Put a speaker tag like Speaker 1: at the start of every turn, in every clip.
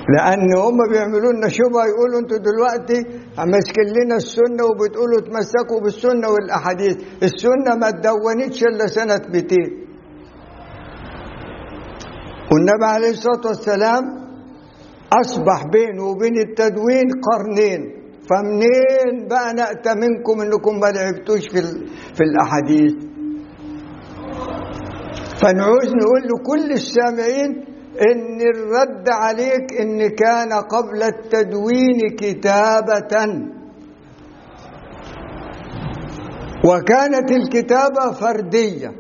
Speaker 1: لان هم بيعملوا لنا شبهه يقولوا انتوا دلوقتي ماسكين لنا السنه وبتقولوا تمسكوا بالسنه والاحاديث السنه ما اتدونتش الا سنه 200 والنبي عليه الصلاه والسلام اصبح بينه وبين التدوين قرنين فمنين بقى نأتى منكم انكم ما لعبتوش في في الاحاديث فنعوز نقول لكل السامعين ان الرد عليك ان كان قبل التدوين كتابة وكانت الكتابة فردية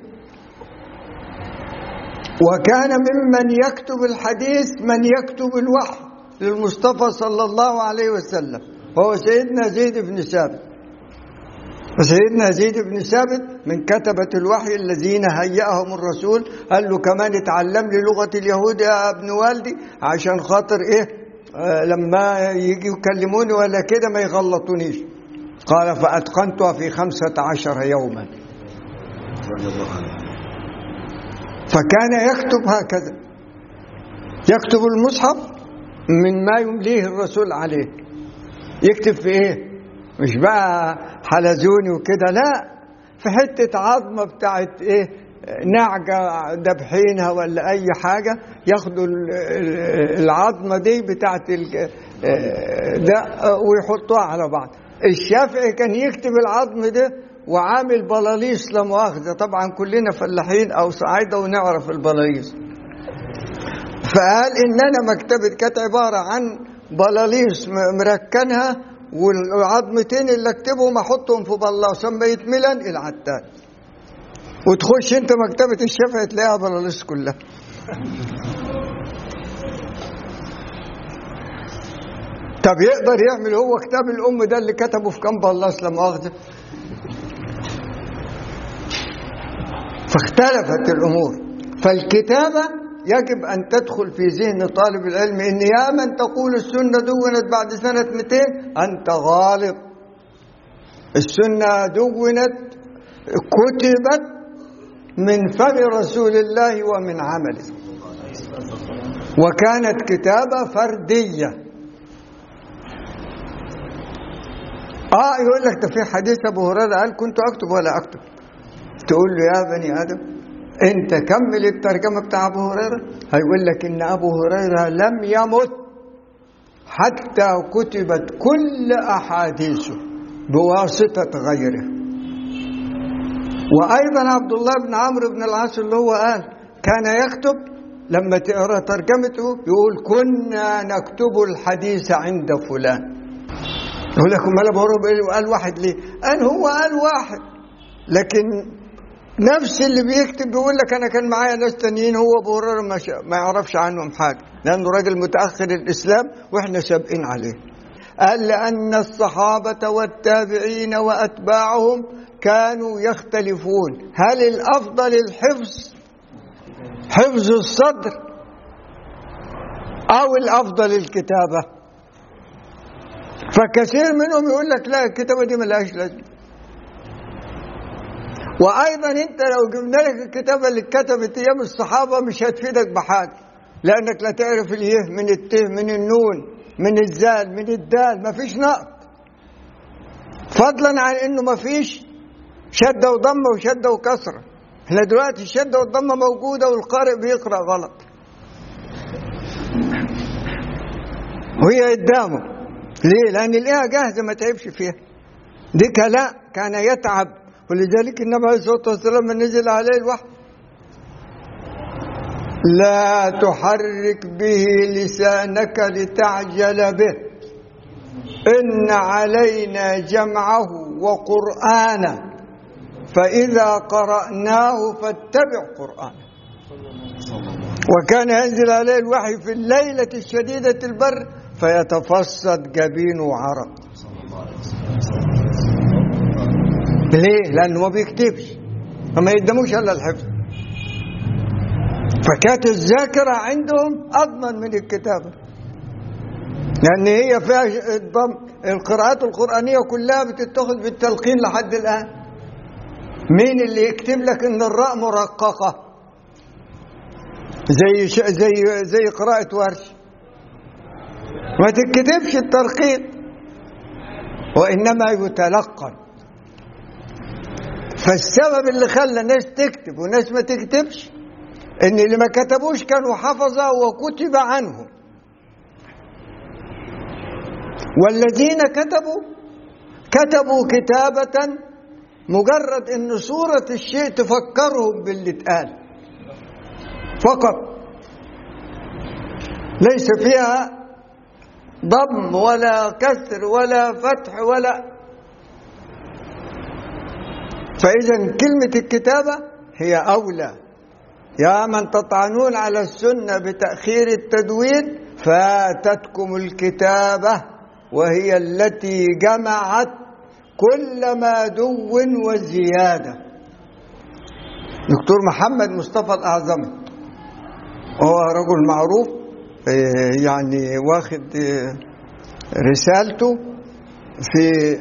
Speaker 1: وكان ممن يكتب الحديث من يكتب الوحي للمصطفى صلى الله عليه وسلم وهو سيدنا زيد بن ثابت وسيدنا زيد بن ثابت من كتبة الوحي الذين هيأهم الرسول قال له كمان اتعلم لي لغة اليهود يا ابن والدي عشان خاطر ايه آه لما يجي يكلموني ولا كده ما يغلطونيش قال فأتقنتها في خمسة عشر يوما فكان يكتب هكذا يكتب المصحف من ما يمليه الرسول عليه يكتب في ايه مش بقى حلزوني وكده لا في حتة عظمة بتاعت ايه نعجة دبحينها ولا أي حاجة ياخدوا العظمة دي بتاعت ده ويحطوها على بعض الشافعي كان يكتب العظم ده وعامل بلاليص لا مؤاخذة طبعا كلنا فلاحين أو صعايدة ونعرف البلاليص فقال إن أنا مكتبة كانت عبارة عن بلاليص مركنها والعظمتين اللي اكتبهم احطهم في بلاصه ما يتملن العتال وتخش انت مكتبه الشافعي تلاقيها بلاليص كلها طب يقدر يعمل هو كتاب الام ده اللي كتبه في كام بلاص لا مؤاخذه فاختلفت الامور فالكتابه يجب أن تدخل في ذهن طالب العلم إن يا من تقول السنة دونت بعد سنة 200 أنت غالط السنة دونت كتبت من فم رسول الله ومن عمله وكانت كتابة فردية آه يقول لك ده في حديث أبو هريرة قال كنت أكتب ولا أكتب تقول له يا بني آدم انت كمل الترجمة بتاع ابو هريرة هيقول لك ان ابو هريرة لم يمت حتى كتبت كل احاديثه بواسطة غيره وايضا عبد الله بن عمرو بن العاص اللي هو قال كان يكتب لما تقرا ترجمته يقول كنا نكتب الحديث عند فلان يقول لك امال ابو هريره قال واحد ليه؟ قال هو قال واحد لكن نفس اللي بيكتب بيقول لك انا كان معايا ناس تانيين هو ابو هريره ما, ما يعرفش عنهم حاجه لانه راجل متاخر الاسلام واحنا سابقين عليه قال لان الصحابه والتابعين واتباعهم كانوا يختلفون هل الافضل الحفظ حفظ الصدر او الافضل الكتابه فكثير منهم يقول لك لا الكتابه دي ملهاش لازمه وايضا انت لو جبنا لك الكتابه اللي اتكتبت ايام الصحابه مش هتفيدك بحاجه لانك لا تعرف اليه من الته من النون من الزال من الدال ما فيش نقط فضلا عن انه ما فيش شده وضمه وشده وكسره احنا دلوقتي الشده والضمه موجوده والقارئ بيقرا غلط وهي قدامه ليه لان الايه جاهزه ما تعبش فيها دي لا كان يتعب ولذلك النبي عليه الصلاه والسلام من نزل عليه الوحي لا تحرك به لسانك لتعجل به ان علينا جمعه وقرانه فاذا قراناه فاتبع قرانه وكان ينزل عليه الوحي في الليله الشديده البر فيتفصد جبينه عرق ليه؟ لأنه ما بيكتبش فما يقدموش إلا الحفظ فكانت الذاكرة عندهم أضمن من الكتابة لأن هي فيها الضم القراءات القرآنية كلها بتتخذ بالتلقين لحد الآن مين اللي يكتب لك إن الراء مرققة زي زي زي قراءة ورش ما تكتبش الترقيق وإنما يتلقن فالسبب اللي خلى ناس تكتب وناس ما تكتبش ان اللي ما كتبوش كانوا حفظة وكتب عنهم والذين كتبوا كتبوا كتابة مجرد ان صورة الشيء تفكرهم باللي اتقال فقط ليس فيها ضم ولا كسر ولا فتح ولا فإذا كلمة الكتابة هي أولى يا من تطعنون على السنة بتأخير التدوين فاتتكم الكتابة وهي التي جمعت كل ما دو وزيادة دكتور محمد مصطفى الأعظمي هو رجل معروف يعني واخد رسالته في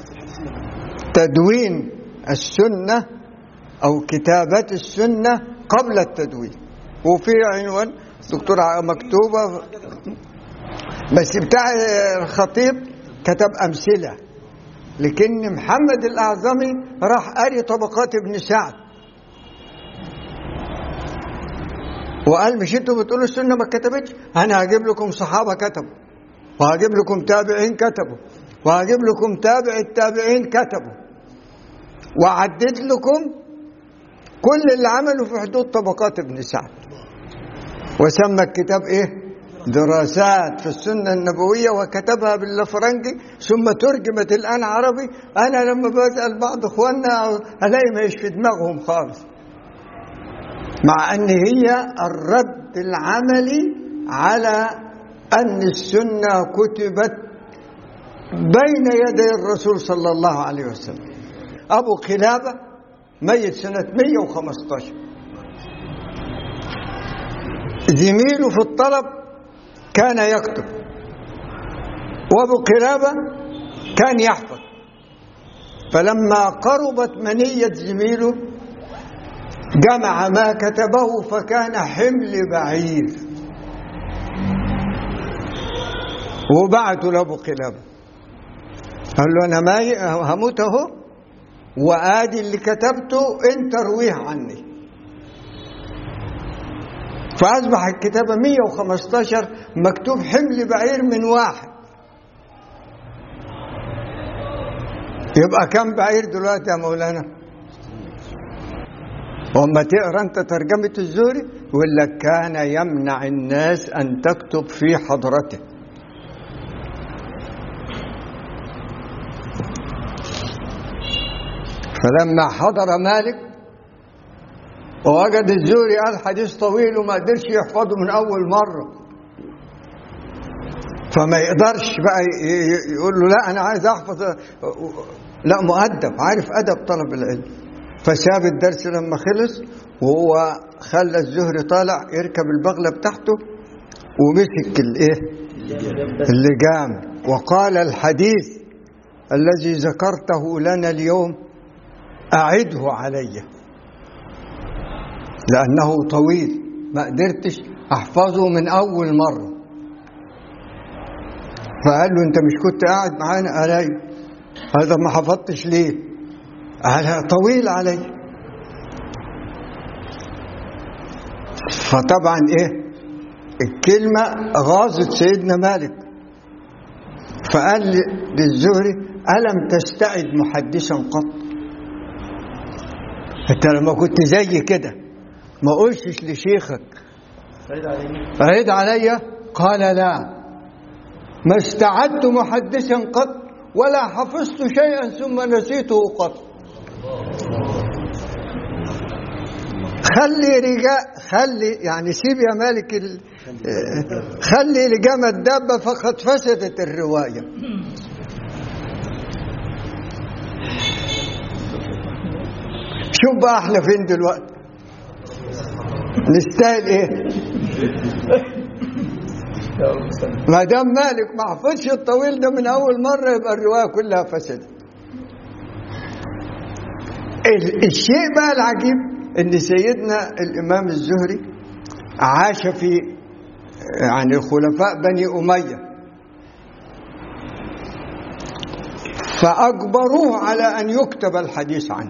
Speaker 1: تدوين السنة أو كتابات السنة قبل التدوين وفي عنوان دكتور مكتوبة بس بتاع الخطيب كتب أمثلة لكن محمد الأعظمي راح قاري طبقات ابن سعد وقال مش انتوا بتقولوا السنة ما كتبتش أنا هجيب لكم صحابة كتبوا وهجيب لكم تابعين كتبوا وهجيب لكم تابع التابعين كتبوا وعدد لكم كل اللي عملوا في حدود طبقات ابن سعد وسمى الكتاب ايه دراسات في السنة النبوية وكتبها باللفرنجي ثم ترجمت الآن عربي أنا لما بسأل بعض إخواننا ألاقي ما في دماغهم خالص مع أن هي الرد العملي على أن السنة كتبت بين يدي الرسول صلى الله عليه وسلم أبو قلابة ميت سنة 115 زميله في الطلب كان يكتب وابو قلابة كان يحفظ فلما قربت منية زميله جمع ما كتبه فكان حمل بعير وبعته لابو قلابة قال له انا ماي هموت اهو وادي اللي كتبته انت رويه عني فاصبح الكتابه 115 مكتوب حمل بعير من واحد يبقى كم بعير دلوقتي يا مولانا وما تقرا انت ترجمه الزهري يقول لك كان يمنع الناس ان تكتب في حضرته فلما حضر مالك ووجد الزهري قال حديث طويل وما قدرش يحفظه من اول مره فما يقدرش بقى يقول له لا انا عايز احفظ لا مؤدب عارف ادب طلب العلم فساب الدرس لما خلص وهو خلى الزهري طالع يركب البغله بتاعته ومسك الايه اللجام وقال الحديث الذي ذكرته لنا اليوم أعده علي لأنه طويل ما قدرتش أحفظه من أول مرة فقال له أنت مش كنت قاعد معانا قال أيوه هذا ما حفظتش ليه قال طويل علي فطبعا إيه الكلمة غاظت سيدنا مالك فقال للزهري ألم تستعد محدثا قط انت لما كنت زي كده ما قلتش لشيخك عيد علي قال لا ما استعدت محدثا قط ولا حفظت شيئا ثم نسيته قط خلي رجاء خلي يعني سيب يا مالك ال... خلي لجام الدابة فقد فسدت الرواية شوف بقى احنا فين دلوقتي نستاهل ايه ما دام مالك ما حفظش الطويل ده من اول مره يبقى الروايه كلها فسدت الشيء بقى العجيب ان سيدنا الامام الزهري عاش في يعني خلفاء بني اميه فأجبروه على أن يكتب الحديث عنه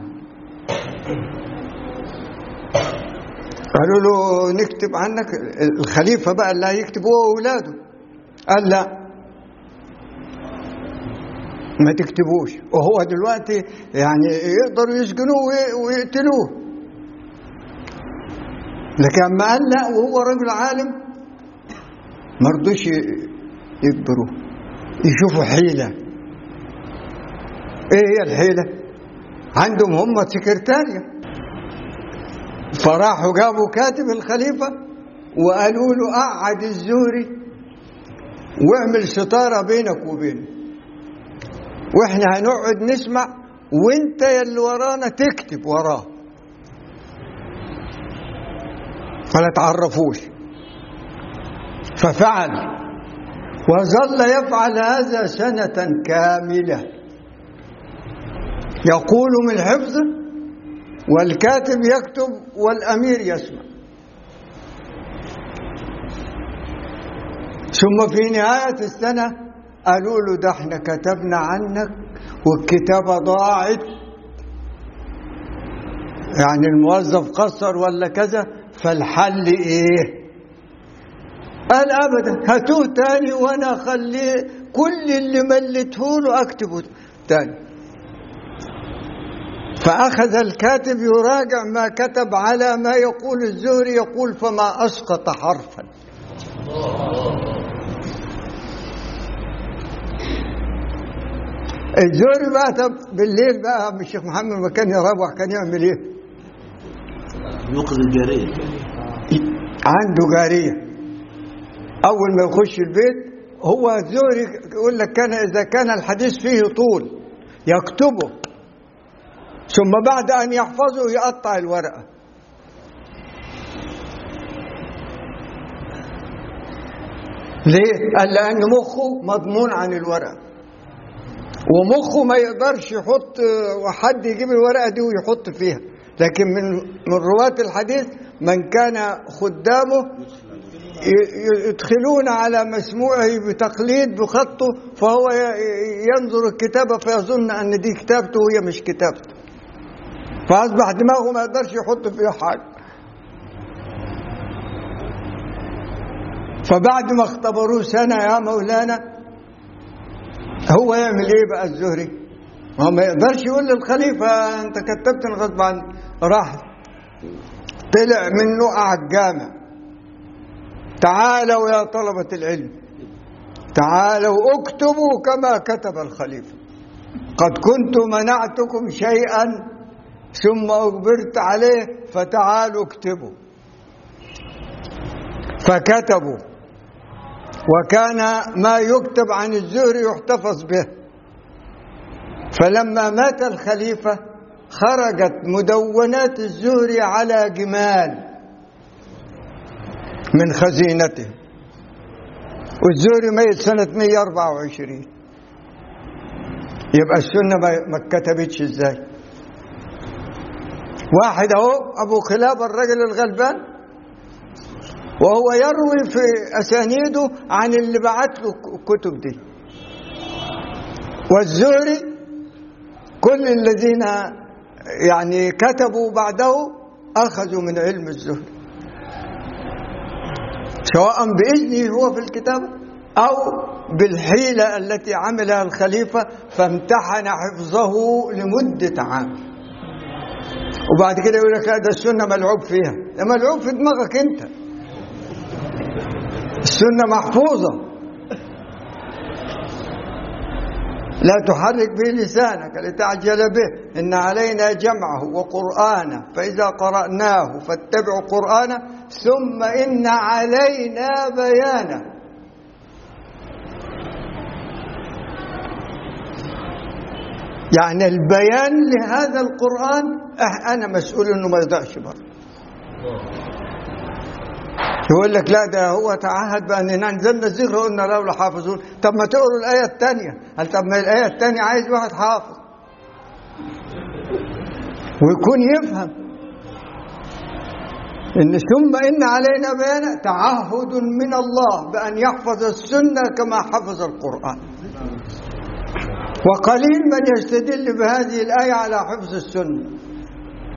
Speaker 1: قالوا له نكتب عنك الخليفة بقى اللي هيكتب هو وأولاده قال لا ما تكتبوش وهو دلوقتي يعني يقدروا يسجنوه ويقتلوه لكن اما قال لا وهو رجل عالم ما رضوش يكبروه يشوفوا حيلة ايه هي الحيلة عندهم هم سكرتارية فراحوا جابوا كاتب الخليفة وقالوا له قعد الزهري واعمل ستارة بينك وبينه واحنا هنقعد نسمع وانت يلي ورانا تكتب وراه فلا تعرفوش ففعل وظل يفعل هذا سنة كاملة يقول من حفظه والكاتب يكتب والأمير يسمع ثم في نهاية السنة قالوا له ده احنا كتبنا عنك والكتابة ضاعت يعني الموظف قصر ولا كذا فالحل ايه قال ابدا هاتوه تاني وانا اخليه كل اللي ملته له اكتبه تاني فاخذ الكاتب يراجع ما كتب على ما يقول الزهري يقول فما اسقط حرفا الزهري بقى طب بالليل بقى الشيخ محمد ما كان يروح كان يعمل ايه؟
Speaker 2: يوقظ الجارية
Speaker 1: عنده جارية أول ما يخش البيت هو الزهري يقول لك كان إذا كان الحديث فيه طول يكتبه ثم بعد أن يحفظه يقطع الورقة ليه؟ قال لأن مخه مضمون عن الورقة ومخه ما يقدرش يحط وحد يجيب الورقة دي ويحط فيها لكن من من رواة الحديث من كان خدامه يدخلون على مسموعه بتقليد بخطه فهو ينظر الكتابة فيظن أن دي كتابته وهي مش كتابته فأصبح دماغه ما يقدرش يحط فيها حاجة فبعد ما اختبروه سنة يا مولانا هو يعمل ايه بقى الزهري هو ما يقدرش يقول للخليفة انت كتبتني غصب عني راح طلع منه قعد جامع تعالوا يا طلبة العلم تعالوا اكتبوا كما كتب الخليفة قد كنت منعتكم شيئا ثم أجبرت عليه فتعالوا اكتبوا فكتبوا وكان ما يكتب عن الزهري يحتفظ به فلما مات الخليفة خرجت مدونات الزهري على جمال من خزينته والزهري ميت سنة 124 يبقى السنة ما اتكتبتش ازاي واحد اهو ابو خلاب الرجل الغلبان وهو يروي في اسانيده عن اللي بعت له الكتب دي والزهري كل الذين يعني كتبوا بعده اخذوا من علم الزهري سواء باذنه هو في الكتابه او بالحيله التي عملها الخليفه فامتحن حفظه لمده عام وبعد كده يقول لك ده السنه ملعوب فيها ده ملعوب في دماغك انت السنه محفوظه لا تحرك به لسانك لتعجل به إن علينا جمعه وقرآنه فإذا قرأناه فاتبعوا قرآنه ثم إن علينا بيانه يعني البيان لهذا القرآن أنا مسؤول إنه ما يضيعش برضه يقول لك لا ده هو تعهد بأننا نزلنا الذكر قلنا له لحافظون طب ما تقروا الآية الثانية قال طب ما الآية الثانية عايز واحد حافظ ويكون يفهم إن ثم إن علينا بيان تعهد من الله بأن يحفظ السنة كما حفظ القرآن وقليل من يستدل بهذه الآية على حفظ السنة